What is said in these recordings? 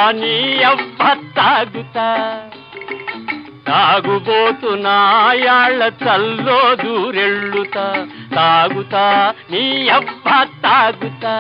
నీ అవ్వ తాగుతా తాగుబోతు నాయాళ్ళ చల్లో దూరెళ్ళుతా తాగుతా నీ అవ్వ తాగుతా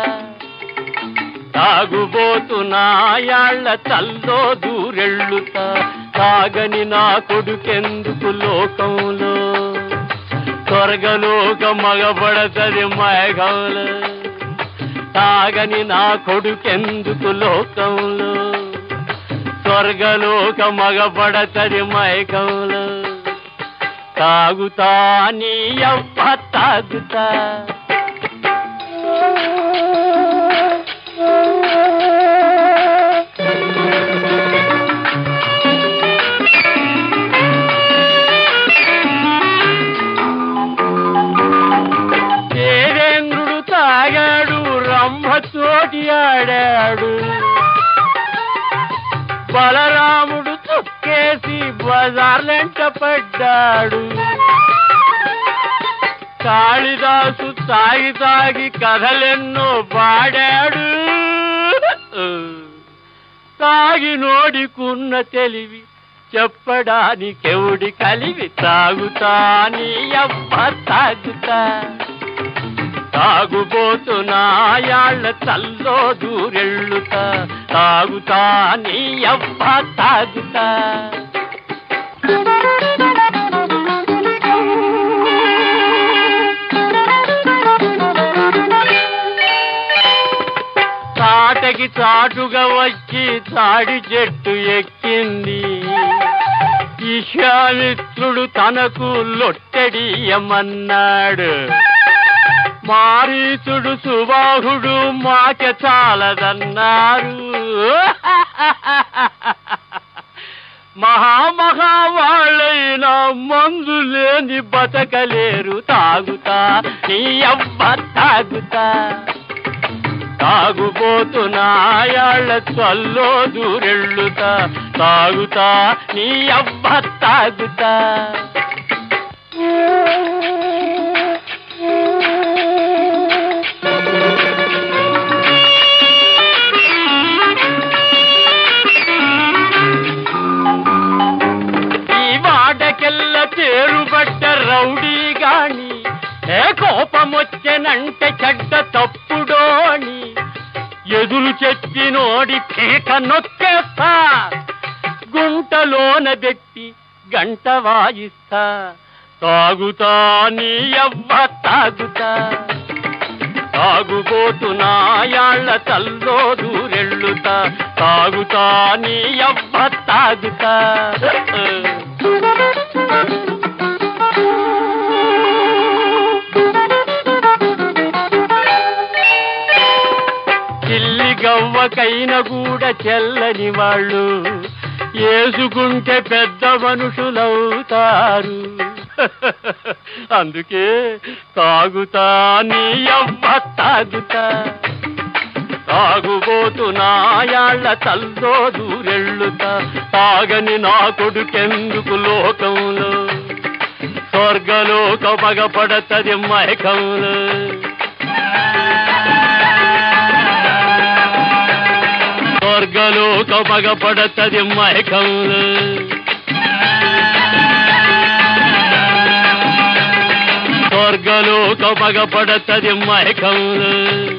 తాగుబోతు నాయాళ్ళ చల్లో దూరెళ్ళుతా తాగని నా కొడుకెందుకు లోకంలో స్వర్గలోక మగబడతది మేఘంలో తాగని నా కొడుకెందుకు లోకంలో స్వర్గలోక మగబడతది మైకంలో తాగుతా నీ అవ్వ తాగుతా దేవేంద్రుడు తాగాడు రంభతోటి ఆడాడు బలరాముడు చుక్కేసి బజార్లెంట పడ్డాడు కాళిదాసు తాగి తాగి కథలెన్నో పాడాడు తాగి నోడికున్న తెలివి చెప్పడానికెవుడి కలివి తాగుతా నీ అవ్వ తాగుతా తాగుబోతు నాయాళ్ళ చల్లో దూరెళ్ళుతా తాగుతా నీ అవ్వ తాగుతా తాటకి చాటుగా వచ్చి తాడి చెట్టు ఎక్కింది ఈశామిత్రుడు తనకు లొట్టెడియమన్నాడు మారీచుడు సుబాహుడు మాక చాలదన్నారు మహామహా వాళ్ళైనా మందు లేని బతకలేరు తాగుతా నీ అవ్వ తాగుతా తాగుబోతు నాయాళ్ళ చల్లో దూరెళ్ళుతా తాగుతా నీ అవ్వ తాగుతా ఈ వాడకెల్ల తేరుబడ్డ రౌడీ గాని ఏ కోపమొచ్చెనంటే చెడ్డ తప్పుడోని ఎదురు చెప్పినోడి కేక నొక్కేస్తా గుంటలోన పెట్టి గంట వాయిస్తా తాగుతా నీ అవ్వ తాగుతా తాగుబోతు నాయాళ్ళ తల్లో దూరెళ్ళుతా తాగుతా నీ అవ్వ తాగుతా చిల్లి గవ్వకైన కూడా చెల్లని వాళ్ళు ఏసుకుంటే పెద్ద మనుషులవుతారు అందుకే తాగుతా నీ అవ్వ తాగుతా తాగుబోతు నాయాళ్ళ తల్లో దూరెళ్ళుతా తాగని నా కొడుకెందుకు లోకంలో స్వర్గలోక పగపడతది మైకంలో స్వర్గలోక పగపడతది మైకంలో స్వర్గలోక పగపడతది మైకంలో